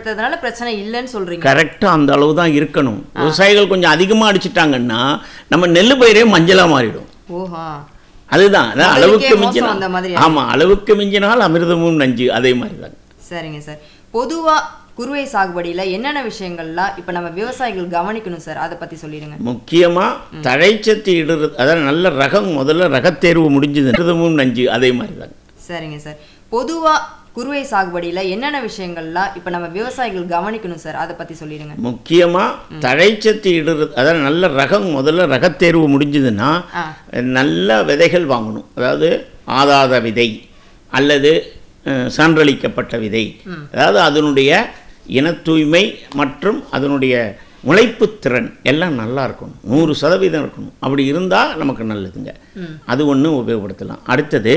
பயன்படுத்துறதுனால பிரச்சனை இல்லைன்னு சொல்றீங்க கரெக்டாக அந்த அளவு தான் இருக்கணும் விவசாயிகள் கொஞ்சம் அதிகமாக அடிச்சிட்டாங்கன்னா நம்ம நெல் பயிரே மஞ்சளாக மாறிடும் ஓஹா அதுதான் அதான் முதலுக்கே அளவுக்கு மோசம் மிஞ்சினால் அந்த மாதிரி ஆமாம் அளவுக்கு மிஞ்சினால் அமிர்தமும் நஞ்சு அதே மாதிரி தான் சரிங்க சார் பொதுவா குறுவை சாகுபடியில என்னென்ன விஷயங்கள்லாம் இப்ப நம்ம விவசாயிகள் கவனிக்கணும் சார் அதை பத்தி சொல்லிடுங்க முக்கியமாக தழைச்சத்து இடுறது அதாவது நல்ல ரகம் முதல்ல ரகத்தேர்வு முடிஞ்சது அமிர்தமும் நஞ்சு அதே மாதிரி தான் சரிங்க சார் பொதுவா குறுவை சாகுபடியில என்னென்ன விஷயங்கள்லாம் இப்ப நம்ம விவசாயிகள் கவனிக்கணும் சார் அதை பத்தி சொல்லிடுங்க முக்கியமாக தழைச்சத்து இடுறது அதாவது நல்ல ரகம் முதல்ல ரகத்தேர்வு முடிஞ்சதுன்னா ஆ. நல்ல விதைகள் வாங்கணும் அதாவது ஆதாத விதை அல்லது அஹ், சான்றளிக்கப்பட்ட விதை அதாவது அதனுடைய இன தூய்மை மற்றும் அதனுடைய முளைப்புத் திறன் எல்லாம் நல்லா இருக்கணும் நூறு சதவீதம் இருக்கணும் அப்படி இருந்தால் நமக்கு நல்லதுங்க அது ஒன்று உபயோகப்படுத்தலாம் அடுத்தது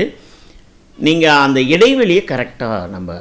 நீங்கள் அந்த இடைவெளியை கரெக்டாக நம்ம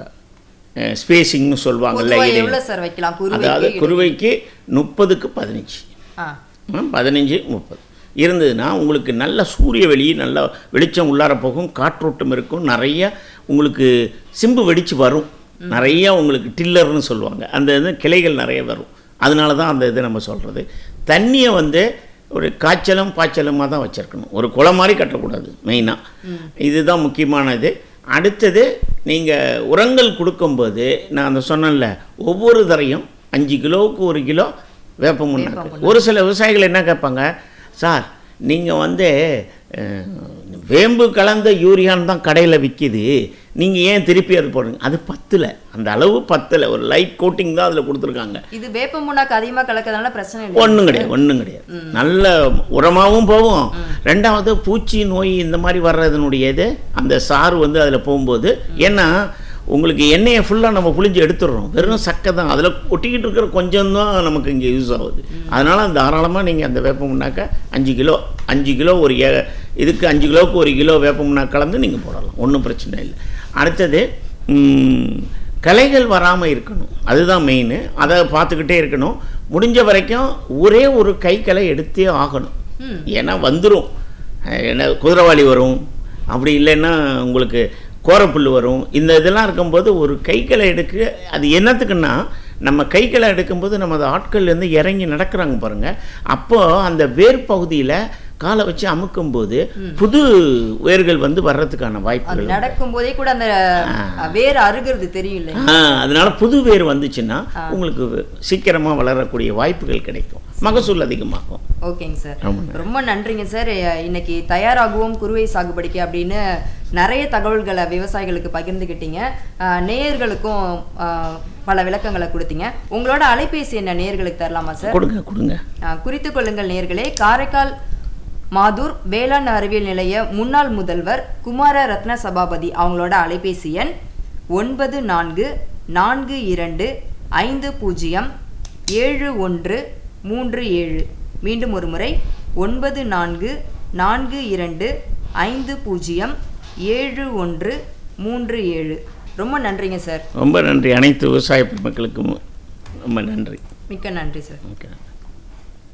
ஸ்பேசிங்னு சொல்லுவாங்கல்ல பொதுவா இடை எவ்வளவு சார் வைக்கலாம் அதாவது குறுவை குருவைக்கு முப்பதுக்கு பதினஞ்சு ஆ பதினஞ்சு முப்பது இருந்ததுன்னா உங்களுக்கு நல்ல சூரிய வெளி நல்ல வெளிச்சம் உள்ளார போகும் காற்றோட்டம் இருக்கும் நிறைய உங்களுக்கு சிம்பு வெடிச்சு வரும் நிறைய உங்களுக்கு டில்லர்னு சொல்லுவாங்க அந்த இது கிளைகள் நிறைய வரும் அதனால தான் அந்த இது நம்ம சொல்கிறது தண்ணியை வந்து ஒரு காய்ச்சலும் பாய்ச்சலுமாக தான் வச்சுருக்கணும் ஒரு குளம் மாதிரி கட்டக்கூடாது மெயினாக இதுதான் முக்கியமான இது அடுத்தது நீங்கள் உரங்கள் கொடுக்கும்போது நான் அந்த சொன்னேன்ல ஒவ்வொரு தரையும் அஞ்சு கிலோவுக்கு ஒரு கிலோ வேப்ப முன்னாக்கு ஒரு சில விவசாயிகள் என்ன கேட்பாங்க சார் நீங்கள் வந்து அஹ், வேம்பு கலந்த யூரியான் தான் கடையில் விற்கிது நீங்கள் ஏன் திருப்பி அது போடுறீங்க அது பத்தில் அந்த அளவு பத்தில் ஒரு லைட் கோட்டிங் தான் அதில் கொடுத்துருக்காங்க இது வேப்ப முன்னாக்கு அதிகமா கலக்கிறதுனால பிரச்சனை இல்லை ஒன்றும் கிடையாது ஒன்றும் கிடையாது நல்ல உரமாகவும் போகும் ரெண்டாவது பூச்சி நோய் இந்த மாதிரி வர்றதுனுடைய இது அந்த சாறு வந்து அதில் போகும்போது ஏன்னா உங்களுக்கு எண்ணெயை ஃபுல்லாக நம்ம புளிஞ்சு எடுத்துடுறோம் வெறும் சக்கை தான் அதில் ஒட்டிக்கிட்டு இருக்கிற கொஞ்சம் தான் நமக்கு இங்கே யூஸ் ஆகுது அதனால் தாராளமாக நீங்கள் அந்த வேப்ப முன்னாக்க அஞ்சு கிலோ அஞ்சு கிலோ ஒரு ஏ இதுக்கு அஞ்சு கிலோவுக்கு ஒரு கிலோ வேப்ப முன்னாக்கு கலந்து நீங்கள் போடலாம் ஒன்றும் பிரச்சனை இல்லை அடுத்தது ம், களைகள் வராமல் இருக்கணும் அதுதான் மெயின் அதை பார்த்துக்கிட்டே இருக்கணும் முடிஞ்ச வரைக்கும் ஒரே ஒரு கை களை எடுத்தே ஆகணும் ஏன்னா வந்துடும் என்ன குதிரவாளி வரும் அப்படி இல்லைன்னா உங்களுக்கு கோரப்புல் வரும் இந்த இதெல்லாம் இருக்கும்போது ஒரு கைகளை எடுக்க அது என்னத்துக்குன்னா நம்ம கைகளை எடுக்கும்போது நமது ஆட்கள் வந்து இறங்கி நடக்கிறாங்க பாருங்க அப்போ அந்த வேர் பகுதியில் காலை வச்சு அமுக்கும்போது புது வேர்கள் வந்து வர்றதுக்கான அது வாய்ப்புகள் உண்டு. நடக்கும் போதே கூட அந்த வேர் அருகிறது தெரியும் இல்லையா ஆ, அதனால புது வேர் வந்துச்சுன்னா உங்களுக்கு சீக்கிரமா வளரக்கூடிய வாய்ப்புகள் கிடைக்கும் மகசூல் அதிகமாகும் ஓகேங்க சார் ஆமாங்க. ரொம்ப நன்றிங்க சார் அஹ் இன்னைக்கு தயாராகுவோம் குறுவை சாகுபடிக்கு அப்படின்னு நிறைய தகவல்களை விவசாயிகளுக்கு பகிர்ந்துக்கிட்டீங்க அஹ் நேயர்களுக்கும் அஹ், பல விளக்கங்களை கொடுத்தீங்க உங்களோட அலைபேசி என்ன நேயர்களுக்கு தரலாமா சார் கொடுங்க கொடுங்க அஹ், குறித்துக் கொள்ளுங்கள் நேயர்களே காரைக்கால் மாதூர் வேளாண் அறிவியல் நிலைய முன்னாள் முதல்வர் குமார ரத்ன சபாபதி அவங்களோட அலைபேசி எண் ஒன்பது நான்கு நான்கு இரண்டு ஐந்து பூஜ்ஜியம் ஏழு ஒன்று மூன்று ஏழு மீண்டும் ஒரு முறை ஒன்பது நான்கு நான்கு இரண்டு ஐந்து பூஜ்ஜியம் ஏழு ஒன்று மூன்று ஏழு ரொம்ப நன்றிங்க சார் ரொம்ப நன்றி அனைத்து விவசாய பெருமக்களுக்கும் ரொம்ப நன்றி மிக்க நன்றி சார் ஓகே